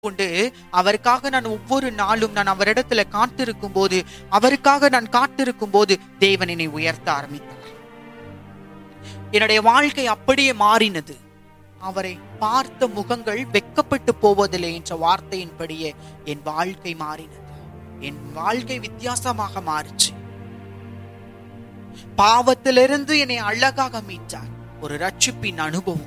கொண்டு அவருக்காக நான் ஒவ்வொரு நாளும் நான் அவரிடத்துல காத்திருக்கும் போது அவருக்காக நான் காத்திருக்கும் போது தேவன் என்னை உயர்த்த ஆரம்பித்தார் என்னுடைய வாழ்க்கை அப்படியே மாறினது அவரை பார்த்த முகங்கள் வெக்கப்பட்டு போவதில்லை என்ற வார்த்தையின்படியே என் வாழ்க்கை மாறினது என் வாழ்க்கை வித்தியாசமாக மாறிச்சு பாவத்திலிருந்து என்னை அழகாக மீட்டார் ஒரு ரட்சிப்பின் அனுபவம்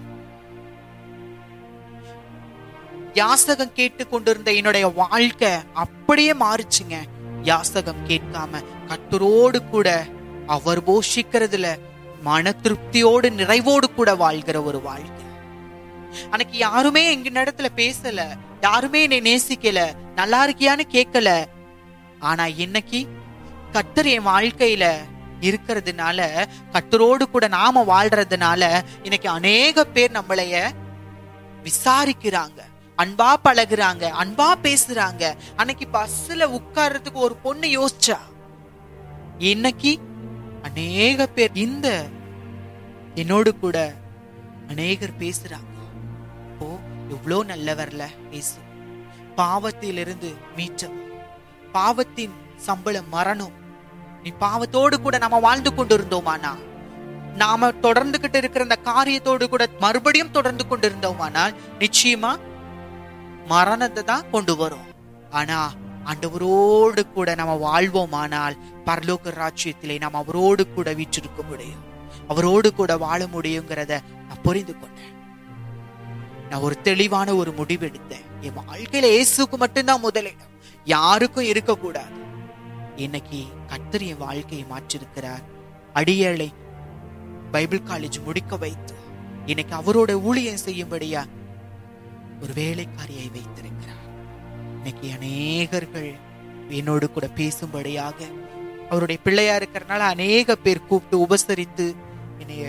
யாசகம் கேட்டு கொண்டிருந்த என்னுடைய வாழ்க்கை அப்படியே மாறுச்சுங்க யாசகம் கேட்காம கத்தரோடு கூட அவர் போஷிக்கிறதுல மன திருப்தியோடு நிறைவோடு கூட வாழ்கிற ஒரு வாழ்க்கை அன்னைக்கு யாருமே எங்க இடத்துல பேசல யாருமே என்னை நேசிக்கல நல்லா இருக்கியான்னு கேட்கல ஆனா இன்னைக்கு கத்தர் என் வாழ்க்கையில இருக்கிறதுனால கத்தரோடு கூட நாம வாழ்றதுனால இன்னைக்கு அநேக பேர் நம்மளைய விசாரிக்கிறாங்க அன்பா பழகுறாங்க அன்பா பேசுறாங்க அன்னைக்கு பஸ்ல உட்கார்றதுக்கு ஒரு பொண்ணு யோசிச்சா இன்னைக்கு அநேக பேர் இந்த என்னோடு கூட அநேகர் பேசுறாங்க ஓ எவ்வளோ நல்லவர்ல பேசு பாவத்திலிருந்து மீட்டவர் பாவத்தின் சம்பளம் மரணம் நீ பாவத்தோடு கூட நாம வாழ்ந்து கொண்டிருந்தோமானா நாம தொடர்ந்துகிட்டு இருக்கிற அந்த காரியத்தோடு கூட மறுபடியும் தொடர்ந்து கொண்டிருந்தோமானால் நிச்சயமா மரணத்தை தான் கொண்டு வரும் ஆனா ஆண்டவரோடு கூட நம்ம வாழ்வோமானால் பரலோக ராஜ்யத்திலே நாம் அவரோடு கூட வீற்றிருக்க முடியும் அவரோடு கூட வாழ முடியுங்கிறத நான் புரிந்து கொண்டேன் நான் ஒரு தெளிவான ஒரு முடிவு எடுத்தேன் என் வாழ்க்கையில இயேசுக்கு மட்டும்தான் முதலிடம் யாருக்கும் இருக்கக்கூடாது இன்னைக்கு கர்த்தர் என் வாழ்க்கையை மாற்றிருக்கிறார் அடியேளை பைபிள் காலேஜ் முடிக்க வைத்து இன்னைக்கு அவரோட ஊழியம் செய்யும்படியா ஒரு வேலைக்காரியை வைத்திருக்கிறார் இன்னைக்கு அநேகர்கள் என்னோடு கூட பேசும்படியாக அவருடைய பிள்ளையா இருக்கிறனால அநேக பேர் கூப்பிட்டு உபசரித்து என்னைய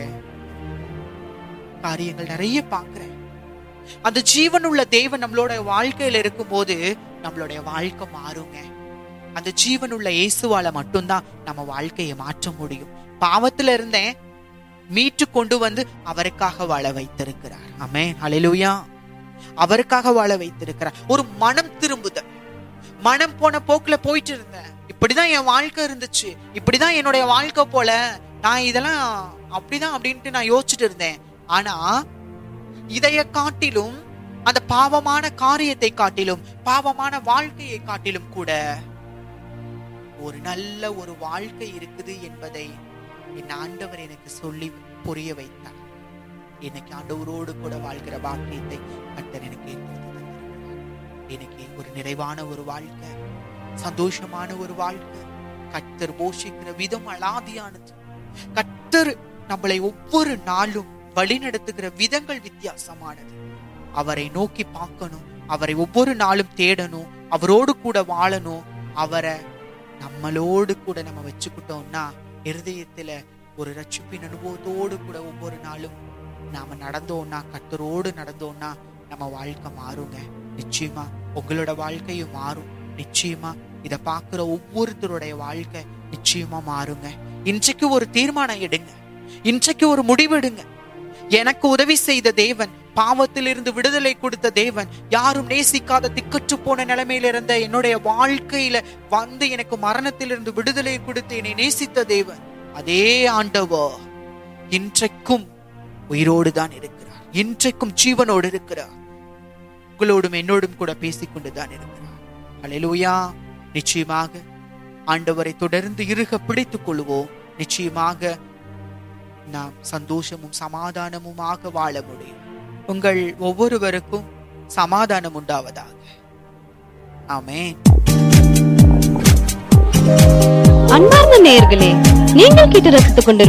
காரியங்கள் நிறைய பார்க்கிறேன் அந்த ஜீவனுள்ள தேவன் நம்மளோட வாழ்க்கையில இருக்கும்போது நம்மளுடைய வாழ்க்கை மாறுங்க அந்த ஜீவனுள்ள இயேசுவால மட்டும்தான் நம்ம வாழ்க்கையை மாற்ற முடியும் பாவத்துல இருந்தேன் மீட்டு கொண்டு வந்து அவருக்காக வாழ வைத்திருக்கிறார் ஆமே ஹalleluya அவருக்காக வாழ வைத்திருக்கிறார் ஒரு மனம் திரும்புதல் மனம் போன போக்குல போயிட்டு இருந்தேன் இப்படிதான் என் வாழ்க்கை இருந்துச்சு இப்படிதான் என்னுடைய வாழ்க்கை போல நான் இதெல்லாம் அப்படிதான் அப்படின்ட்டு நான் யோசிச்சுட்டு இருந்தேன் ஆனா இதைய காட்டிலும் அந்த பாவமான காரியத்தை காட்டிலும் பாவமான வாழ்க்கையை காட்டிலும் கூட ஒரு நல்ல ஒரு வாழ்க்கை இருக்குது என்பதை என் ஆண்டவர் எனக்கு சொல்லி புரிய வைத்தார் இன்னைக்கு ஆண்டவரோடு கூட வாழ்கிற பாக்கியத்தை கர்த்தர் எனக்கு ஏற்படுத்தி தந்திருக்கிறார். இன்னைக்கு ஒரு நிறைவான ஒரு வாழ்க்கை சந்தோஷமான ஒரு வாழ்க்கை கர்த்தர் போஷிக்கிற விதம் அலாதியானது கர்த்தர் நம்மளை ஒவ்வொரு நாளும் வழிநடத்துகிற விதங்கள் வித்தியாசமானது அவரை நோக்கி பார்க்கணும் அவரை ஒவ்வொரு நாளும் தேடணும் அவரோடு கூட வாழணும் அவரை நம்மளோடு கூட நம்ம வச்சுக்கிட்டோம்னா இருதயத்துல ஒரு ரட்சிப்பின் அனுபவத்தோடு கூட ஒவ்வொரு நாளும் நாம நடந்தோம்னா கத்தரோடு நடந்தோம்னா நம்ம வாழ்க்கை மாறுங்க நிச்சயமா உங்களோட வாழ்க்கையும் மாறும் நிச்சயமா இத பாக்குற ஒவ்வொருத்தருடைய வாழ்க்கை நிச்சயமா மாறுங்க இன்றைக்கு ஒரு தீர்மானம் எடுங்க இன்றைக்கு ஒரு முடிவெடுங்க எனக்கு உதவி செய்த தேவன் பாவத்திலிருந்து விடுதலை கொடுத்த தேவன் யாரும் நேசிக்காத திக்கற்று போன நிலைமையில இருந்த என்னுடைய வாழ்க்கையில வந்து எனக்கு மரணத்திலிருந்து விடுதலை கொடுத்து என்னை நேசித்த தேவன் அதே ஆண்டவர் இன்றைக்கும் உயிரோடு தான் இருக்கிறார் இன்றைக்கும் ஜீவனோடு இருக்கிறார் உங்களோடும் என்னோடும் கூட பேசிக்கொண்டுதான் இருக்கிறார் அல்லேலூயா நிச்சயமாக ஆண்டவரை தொடர்ந்து இறுக பிடித்துக் கொள்வோம் நிச்சயமாக நாம் சந்தோஷமும் சமாதானமுமாக வாழ முடியும் உங்கள் ஒவ்வொருவருக்கும் சமாதானம் உண்டாவதாக ஆமென் அன்பார்ந்த நேயர்களே நீங்கள் கேட்டு ரசித்துக் கொண்டிருப்பது